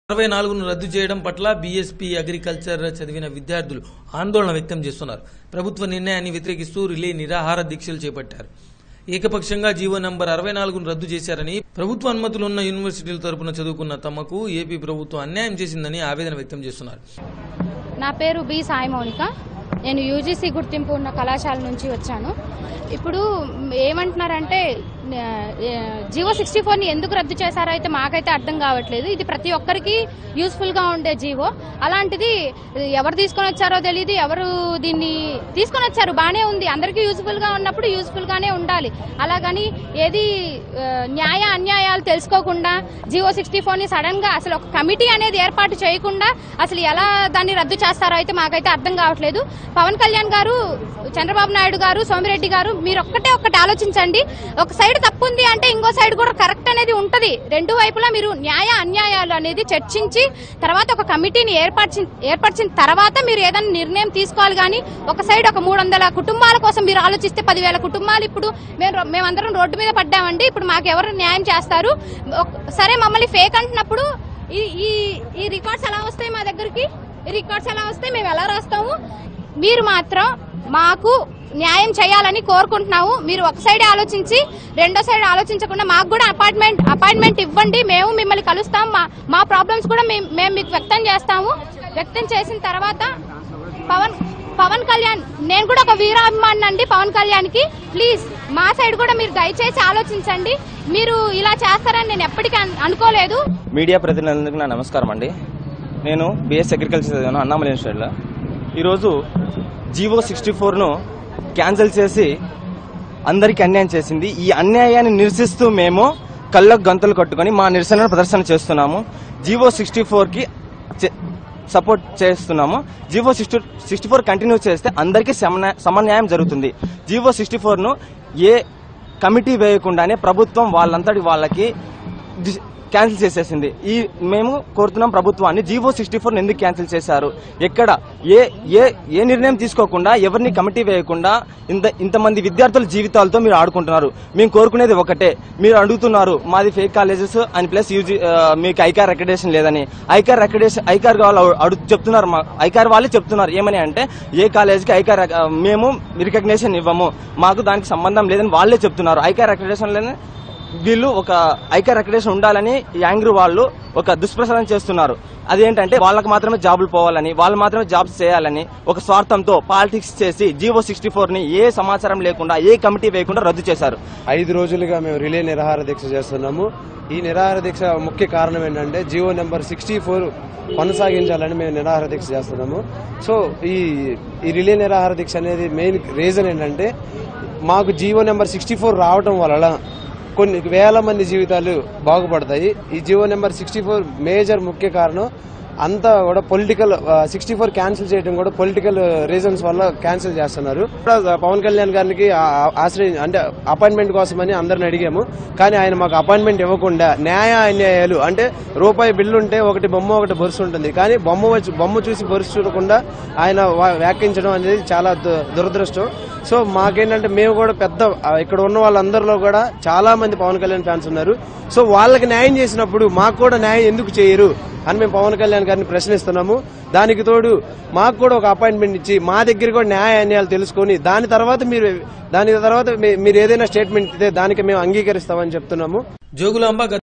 అరవై నాలుగును రద్దు చేయడం పట్ల బీఎస్పీ అగ్రికల్చర్ చదివిన విద్యార్థులు ఆందోళన వ్యక్తం చేస్తున్నారు ప్రభుత్వ నిర్ణయాన్ని వ్యతిరేకిస్తూ రిలే నిరాహార దీక్షలు చేపట్టారు ఏకపక్షంగా జీవో నంబర్ అరవై నాలుగును రద్దు చేశారని ప్రభుత్వ అనుమతులున్న యూనివర్సిటీల తరపున చదువుకున్న తమకు ఏపీ ప్రభుత్వం అన్యాయం చేసిందని ఆవేదన వ్యక్తం చేస్తున్నారు నా పేరు బి సాయి మౌనిక నేను యూజీసీ గుర్తింపు ఉన్న కళాశాల నుంచి వచ్చాను ఇప్పుడు ఏమంటున్నారంటే ఆ, జియో సిక్స్టీ ఫోర్ని ఎందుకు రద్దు చేశారో అయితే మాకైతే అర్థం కావట్లేదు ఇది ప్రతి ఒక్కరికి యూస్ఫుల్గా ఉండే జీవో అలాంటిది ఎవరు తీసుకొని వచ్చారో తెలియదు ఎవరు దీన్ని తీసుకొని వచ్చారు బాగానే ఉంది అందరికీ యూస్ఫుల్గా ఉన్నప్పుడు యూస్ఫుల్గానే ఉండాలి అలాగని ఏది ఆ, న్యాయ అన్యాయాలు తెలుసుకోకుండా జియో సిక్స్టీ ఫోర్ని సడన్గా అసలు ఒక కమిటీ అనేది ఏర్పాటు చేయకుండా అసలు ఎలా దాన్ని రద్దు చేస్తారో అయితే మాకైతే అర్థం కావట్లేదు పవన్ కళ్యాణ్ గారు చంద్రబాబు నాయుడు గారు సోమిరెడ్డి గారు మీరు ఒక్కటే ఒక్కటి ఆలోచించండి ఒక సైడ్ తప్పు ఉంది అంటే ఇంకో సైడ్ కూడా కరెక్ట్ అనేది ఉంటది రెండు వైపులా మీరు న్యాయ అన్యాయాలు అనేది చర్చించి తర్వాత ఒక కమిటీని ఏర్పరిచిన ఏర్పరిచిన తర్వాత మీరు ఏదైనా నిర్ణయం తీసుకోవాలి కానీ ఒక సైడ్ ఒక మూడు వందల కుటుంబాల కోసం మీరు ఆలోచిస్తే పదివేల కుటుంబాలు ఇప్పుడు మేము మేమందరం రోడ్డు మీద పడ్డామండి ఇప్పుడు మాకు ఎవరు న్యాయం చేస్తారు ఒక- సరే మమ్మల్ని ఫేక్ అంటున్నప్పుడు ఈ ఈ ఈ రికార్డ్స్ ఎలా వస్తాయి మా దగ్గరికి ఈ రికార్డ్స్ ఎలా వస్తాయి మేము ఎలా రాస్తాము మీరు మాత్రం మాకు న్యాయం చేయాలని కోరుకుంటున్నాము మీరు ఒక సైడ్ ఆలోచించి రెండో సైడ్ ఆలోచించకుండా మాకు కూడా అపాయింట్మెంట్ అపాయింట్మెంట్ ఇవ్వండి మేము మిమ్మల్ని కలుస్తాం మా మా ప్రాబ్లమ్స్ కూడా మేము మేము మీకు వ్యక్తం చేస్తాము వ్యక్తం చేసిన తర్వాత పవన్ పవన్ కళ్యాణ్ నేను కూడా ఒక వీరాభిమాని అండి పవన్ కళ్యాణ్ కి ప్లీజ్ మా సైడ్ కూడా మీరు దయచేసి ఆలోచించండి మీరు ఇలా చేస్తారని నేను ఎప్పటికీ అన్- అనుకోలేదు మీడియా ప్రతినిధులకు నా నమస్కారం అండి నేను బిఎస్ అగ్రికల్చర్ చదివాను అన్నామలై ఇన్స్టిట్యూట్లో ఈరోజు జీవో సిక్స్టీ ఫోర్ను క్యాన్సిల్ చేసి అందరికీ అన్యాయం చేసింది ఈ అన్యాయాన్ని నిరసిస్తూ మేము కళ్ళకు గంతులు కట్టుకొని మా నిరసనను ప్రదర్శన చేస్తున్నాము జీవో సిక్స్టీ ఫోర్కి సపోర్ట్ చేస్తున్నాము GO sixty sixty four continue చేస్తే అందరికీ సమన్వయ- సమన్యాయం జరుగుతుంది జీవో సిక్స్టీ ఫోర్ను ఏ కమిటీ వేయకుండానే ప్రభుత్వం వాళ్ళంతటి వాళ్ళకి డి- క్యాన్సిల్ చేసేసింది ఈ మేము కోరుతున్నాం ప్రభుత్వాన్ని జీవో సిక్స్టీ ఫోర్ ఎందుకు క్యాన్సిల్ చేశారు ఎక్కడ ఏ ఏ ఏ నిర్ణయం తీసుకోకుండా ఎవరిని కమిటీ వేయకుండా ఇంత ఇంతమంది విద్యార్థుల జీవితాలతో మీరు ఆడుకుంటున్నారు మేము కోరుకునేది ఒకటే మీరు అడుగుతున్నారు మాది ఫేక్ కాలేజెస్ అని ప్లస్ యూజీ ఆ, మీకు ఐకార్ అక్రిడేషన్ లేదని ఐకార్ అక్రిడేషన్ ఐకార్ వాళ్ళు అడుగు చెప్తున్నారు మా ఐకార్ వాళ్ళే చెప్తున్నారు ఏమని అంటే ఏ కాలేజీకి ఐకార్ ఆ, మేము రికగ్నేషన్ ఇవ్వము మాకు దానికి సంబంధం లేదని వాళ్ళే చెప్తున్నారు ఐకార్ అక్రిడేషన్ లేదని వీళ్ళు ఒక ఐకార్ అక్రిడేషన్ ఉండాలని యాంగ్రీ వాళ్ళు ఒక దుష్ప్రచారం చేస్తున్నారు అదేంటంటే వాళ్ళకి మాత్రమే జాబులు పోవాలని వాళ్ళు మాత్రమే జాబ్స్ చేయాలని ఒక స్వార్థంతో పాలిటిక్స్ చేసి జీవో సిక్స్టీ ఫోర్ ని ఏ సమాచారం లేకుండా ఏ కమిటీ వేయకుండా రద్దు చేశారు ఐదు రోజులుగా మేము రిలే నిరాహార దీక్ష చేస్తున్నాము ఈ నిరాహార దీక్ష ముఖ్య కారణం ఏంటంటే జియో నెంబర్ సిక్స్టీ ఫోర్ కొనసాగించాలని మేము నిరాహార దీక్ష చేస్తున్నాము సో ఈ ఈ రిలే నిరాహార దీక్ష అనేది మెయిన్ రీజన్ ఏంటంటే మాకు జియో నెంబర్ సిక్స్టీ ఫోర్ రావడం వలన కొన్ని వేల మంది జీవితాలు బాగుపడతాయి ఈ GO number sixty four major ముఖ్య కారణం అంతా కూడా పొలిటికల్ సిక్స్టీ ఫోర్ క్యాన్సిల్ చేయడం కూడా పొలిటికల్ రీజన్స్ వల్ల క్యాన్సిల్ చేస్తున్నారు కూడా పవన్ కళ్యాణ్ గారికి ఆ- ఆశ్రయి అంటే అపాయింట్మెంట్ కోసమని అందరిని అడిగాము కానీ ఆయన మాకు అపాయింట్మెంట్ ఇవ్వకుండా న్యాయ అన్యాయాలు అంటే రూపాయి బిల్లు ఉంటే ఒకటి బొమ్మ ఒకటి బొరుసు ఉంటుంది కానీ బొమ్మ వచ్చి బొమ్మ చూసి బొరుసు చూడకుండా ఆయన వా- వ్యాఖ్యించడం అనేది చాలా దు- దురదృష్టం సో మాకేంటంటే మేము కూడా పెద్ద ఆ, ఇక్కడ ఉన్న వాళ్ళందరిలో కూడా చాలా మంది పవన్ కళ్యాణ్ ఫ్యాన్స్ ఉన్నారు సో వాళ్ళకి న్యాయం చేసినప్పుడు మాకు కూడా న్యాయం ఎందుకు చేయరు అని మేము పవన్ కళ్యాణ్ గారిని ప్రశ్నిస్తున్నాము దానికి తోడు మాకు కూడా ఒక అపాయింట్మెంట్ ఇచ్చి మా దగ్గర కూడా న్యాయ అన్యాయాలు తెలుసుకొని దాని తర్వాత మీరు దాని తర్వాత మీ- మీరు ఏదైనా స్టేట్మెంట్ ఇస్తే దానికి మేము అంగీకరిస్తామని చెప్తున్నాము జోగులాంబ గత